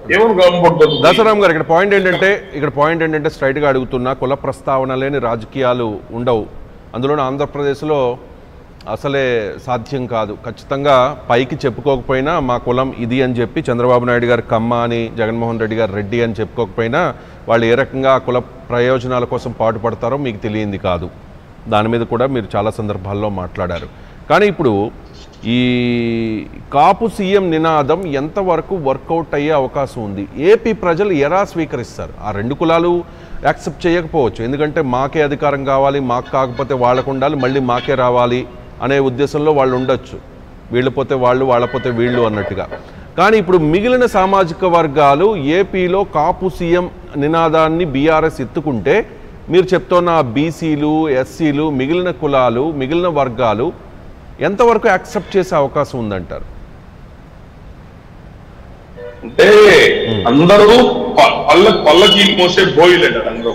ఏమని గమపడుతుంది దసరాం గారు ఇక్కడ పాయింట్ ఏంటంటే ఇక్కడ పాయింట్ ఏంటంటే స్ట్రైట్గా అడుగుతున్నా కుల ప్రస్తావన లేని రాజకీయాలు ఉండవు అందులోనే ఆంధ్రప్రదేశ్లో అసలే సాధ్యం కాదు ఖచ్చితంగా పైకి చెప్పుకోకపోయినా మా కులం ఇది అని చెప్పి చంద్రబాబు నాయుడు గారు కమ్మ అని జగన్మోహన్ రెడ్డి గారు రెడ్డి అని చెప్పుకోకపోయినా వాళ్ళు ఏ రకంగా ఆ కుల ప్రయోజనాల కోసం పాటుపడతారో మీకు తెలియంది కాదు దాని మీద కూడా మీరు చాలా సందర్భాల్లో మాట్లాడారు కానీ ఇప్పుడు ఈ కాపు సీఎం నినాదం ఎంతవరకు వర్కౌట్ అయ్యే అవకాశం ఉంది ఏపీ ప్రజలు ఎలా స్వీకరిస్తారు ఆ రెండు కులాలు యాక్సెప్ట్ చేయకపోవచ్చు ఎందుకంటే మాకే అధికారం కావాలి మాకు కాకపోతే వాళ్ళకు ఉండాలి మళ్ళీ మాకే రావాలి అనే ఉద్దేశంలో వాళ్ళు ఉండొచ్చు వీళ్ళు పోతే వాళ్ళు వాళ్ళ పోతే వీళ్ళు అన్నట్టుగా కానీ ఇప్పుడు మిగిలిన సామాజిక వర్గాలు ఏపీలో కాపు సీఎం నినాదాన్ని బీఆర్ఎస్ ఎత్తుకుంటే మీరు చెప్తున్న బీసీలు ఎస్సీలు మిగిలిన కులాలు మిగిలిన వర్గాలు ఎంతవరకు యాక్సెప్ట్ చేసే అవకాశం ఉందంటారు అంటే అందరూ ప- పల్ల పల్లకి మోసే బోయిలు అంటారు అందరూ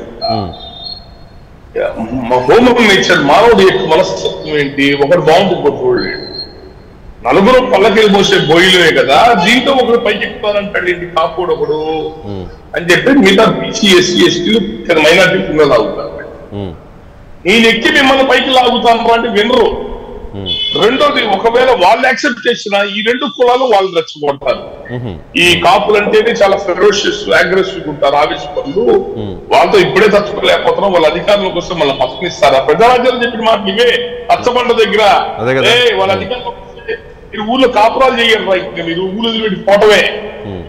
మా హోమం నేచర్ మానవుడి యొక్క మనస్తత్వం ఏంటి ఒకటి బాగుంది ఇంకోటి చూడలేడు నలుగురు పల్లకి మోసే బోయిలే కదా దీంతో ఒకడు పైకి ఎక్కుతానంటాడు ఏంటి కాపుడు ఒకడు అని చెప్పి మిగతా బీసీ ఎస్సీ ఎస్టీలు మైనార్టీ కింద లాగుతారు ఉమ్, నేను ఎక్కి మిమ్మల్ని పైకి లాగుతాను అంటే వినరు ఉమ్, రెండోది ఒకవేళ వాళ్ళు యాక్సెప్ట్ చేసిన ఈ రెండు కులాలు వాళ్ళు రెచ్చగొడతారు ఉహు, ఈ కాపులు అంటేనే చాలా ఫెరోషియస్ అగ్రెసివ్ ఉంటారు ఆవేశపరులు వాళ్ళతో ఇప్పుడే తట్టుకోలేకపోతున్నాం వాళ్ళ అధికారుల కోసం మళ్ళీ పక్కనిస్తారు ఆ ప్రజారాజ్యాలు చెప్పిన మాట ఇవే పచ్చబండ దగ్గర అదే కదా. ఏయ్, వాళ్ళ అధికారులు వస్తే మీరు ఊర్లో కాపురాలు చేయరు రా ఇంకా మీరు ఊళ్ళో వదిలిపెట్టి పోవటమే ఉమ్,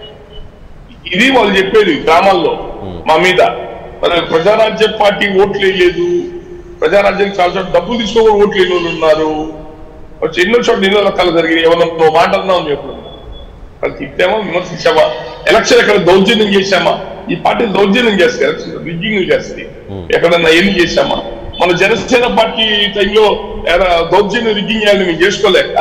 ఇది వాళ్ళు చెప్పేది గ్రామాల్లో మా మీద మరి ప్రజారాజ్య పార్టీ ఓట్లు వేయలేదు ప్రజారాజ్యానికి చాలా చోట్ల డబ్బులు తీసుకోవాలి ఓట్లు వేయని వాళ్ళు ఉన్నారు వచ్చి ఎన్నో చోట్ల ఎన్నో రకాలు జరిగినాయి ఏమన్నా నువ్వు మాట అన్నావు చెప్పు వాళ్ళు తిట్టామా విమర్శించామా ఎలక్షన్ ఎక్కడ దౌర్జన్యం చేశామా ఈ పార్టీ దౌర్జన్యం చేస్తాయి ఎలక్షన్ రిగ్గింగ్ చేస్తాయి ఎక్కడన్నా ఎన్ని చేశామా మన జనసేన పార్టీ టైంలో ఏదో దౌర్జన్యం రిగ్గింగ్ చేయాలని మేము చేసుకోలేక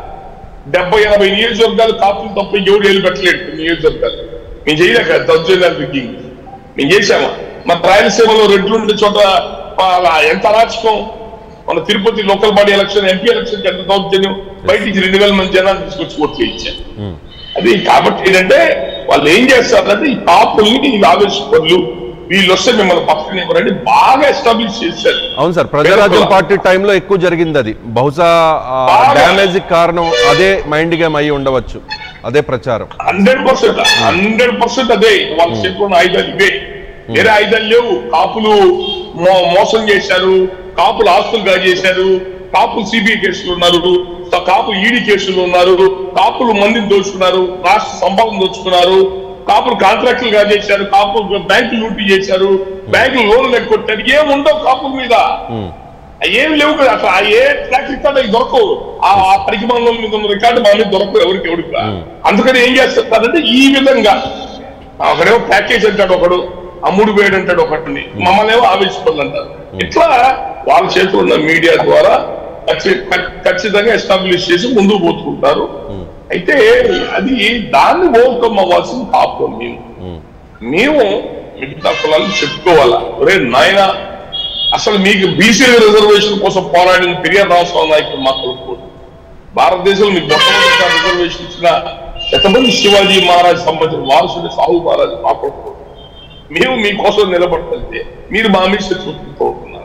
డెబ్బై ఎనభై నియోజకవర్గాలు కాపులు తప్ప ఎవరు ఏలు పెట్టలేడు కొన్ని నియోజకవర్గాలు మేము చేయలేక దౌర్జన్యాలు రిగ్గింగ్ మేము చేశామా మన రాయలసీమలో రెడ్లు ఉండే చోట వాళ్ళ ఎంత అరాచకం మన Tirupati local body election MP election ఎంత దౌర్జన్యం బయట నుంచి రెండు వేల మంది జనాలు తీసుకొచ్చి ఓట్లు ఇచ్చారు ఉమ్. అది కాబట్టి ఏంటంటే వాళ్ళు ఏం చేస్తారంటే ఈ కాపుల్ని ఈ ఆవేశపరులు వీళ్ళు వస్తే మిమ్మల్ని పక్కన ఇవ్వరండి బాగా ఎస్టాబ్లిష్ చేశారు అవును సార్ ప్రజారాజ్యం పార్టీ టైంలో ఎక్కువ జరిగింది అది బహుశా బాగా. డ్యామేజ్ కారణం అదే మైండ్ గేమ్ అయి ఉండవచ్చు అదే ప్రచారం హండ్రెడ్ పర్సెంట్ హండ్రెడ్ పర్సెంట్ అదే వాళ్ళు చెప్పుకున్న ఆయుధాలు ఇవే వేరే ఆయుధాలు లేవు కాపులు మో- మోసం చేశారు కాపులు ఆస్తులు కాజేశారు కాపులు సిబిఐ కేసులు ఉన్నారు కాపులు ఈడీ కేసులు ఉన్నారు కాపులు మందిని దోచుకున్నారు రాష్ట్ర సంపదను దోచుకున్నారు కాపులు కాంట్రాక్టులు కాజేశారు కాపులు బ్యాంకులు లూటీ చేశారు బ్యాంకులు లోన్లు ఎక్కొట్టారు ఏముండవు కాపుల మీద ఉమ్, ఏం లేవు కదా అసలు ఆ ఏ ట్రాక్ రికార్డ్ అవి దొరకవు ఆ ఆ పరిమాణంలో మీద ఉన్న రికార్డు మా మీద దొరకవు ఎవరికి ఎవరికి అందుకని ఏం చేస్తారంటే ఈ విధంగా ఒకడేమో ప్యాకేజ్ అంటాడు ఒకడు అమ్ముడు వేడు అంటాడు ఒకటిని మమ్మల్ని ఏమో ఆవేశపడులు అంటారు ఇట్లా వాళ్ళ చేతిలో ఉన్న మీడియా ద్వారా ఖచ్చి- ఖ- ఖచ్చితంగా ఎస్టాబ్లిష్ చేసి ముందుకు పోతుకుంటారు అయితే అది దాన్ని ఓవర్కమ్ అవ్వాల్సింది పాపం మేము ఉమ్, మేము మిగతా కులాలు చెప్పుకోవాలా ఒరే నాయన అసలు మీకు బీసీ రిజర్వేషన్ కోసం పోరాడిన పెరియార్ రామస్వామి నాయకుడు మా కొడుకు భారతదేశంలో మీకు మొట్టమొదటి రిజర్వేషన్ ఇచ్చిన ఎంతమంది శివాజీ మహారాజ్ సంబంధించిన వారసుడు సాహు మహారాజ్ మా కొడుకు మేము మీకోసం నిలబడుతుంటే మీరు మా మీద శత్రుత్వంతో ఉంటున్నారు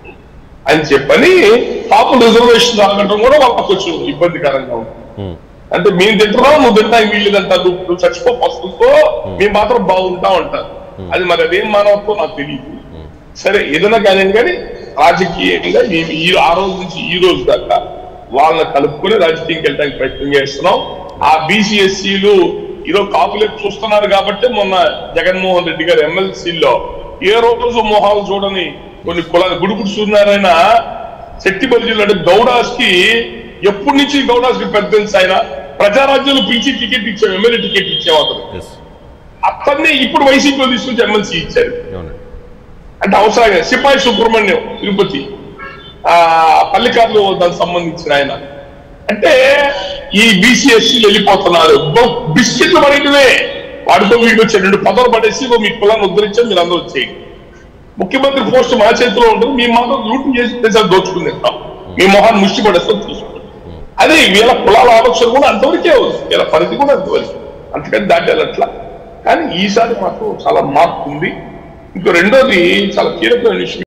అని చెప్పని పాపం రిజర్వేషన్ రాగటం కూడా వాళ్ళకి కొంచెం ఇబ్బందికరంగా ఉంది ఉమ్, అంటే మేము తింటున్నాం నువ్వు తింటా వీళ్ళు అంతా నువ్వు నువ్వు చచ్చిపో పసుపుతో మేము మాత్రం బాగుంటాం అంటారు అది మరి అదేం మానవత్వం నాకు తెలియదు సరే ఏదైనా కానీ కానీ రాజకీయంగా మేము ఈ ఆ రోజు నుంచి ఈ రోజు దాకా వాళ్ళని కలుపుకొని రాజకీయంకి వెళ్ళడానికి ప్రయత్నం చేస్తున్నాం ఆ బీసీఎస్సీలు ఈరోజు కాపులకు చూస్తున్నారు కాబట్టి మొన్న జగన్మోహన్ రెడ్డి గారు ఎమ్మెల్సీలో ఏ రోజు మొహాలు చూడని కొన్ని కులాలు గుడుగుడు సూర్యనారాయణ శక్తి బలిజీలు అంటే గౌడాస్ కి ఎప్పటి నుంచి గౌడాస్ కి పెద్ద తెలుసు ఆయన ప్రజారాజ్యంలో పిలిచి టికెట్ ఇచ్చాం ఎమ్మెల్యే టికెట్ ఇచ్చాం అతను yes, అతన్ని ఇప్పుడు వైసీపీలో తీసుకొచ్చి ఎమ్మెల్సీ ఇచ్చారు అవునండి అంటే అవసరంగా సిపాయి సుబ్రహ్మణ్యం తిరుపతి ఆ పల్లికారులు దానికి సంబంధించిన ఆయన అంటే ఈ బీసీఎస్సీ వెళ్ళిపోతున్నారు బొ- బిస్కెట్లు పడేటివే వాడితో వీడికి వచ్చే రెండు పదవులు పడేసి "ఇగో మీ కులాన్ని ఉద్ధరించాం మీరు అందరూ వచ్చేయండి ముఖ్యమంత్రి పోస్ట్ మా చేతిలో ఉంటుంది మీ మాత్రం లూట్ చేసి దేశాలు దోచుకుని తింటాం మీ మొహాన్ని ముష్టి పడేస్తాం చూసుకోండి అదే వీళ్ళ కులాల ఆలోచన కూడా అంతవరకే ఉంది వీళ్ళ పరిధి కూడా అంతవరకు అంతకని దాటాలి అట్లా కానీ ఈసారి మాత్రం చాలా మార్పు ఉంది ఇంకో రెండోది చాలా కీలకమైన విషయం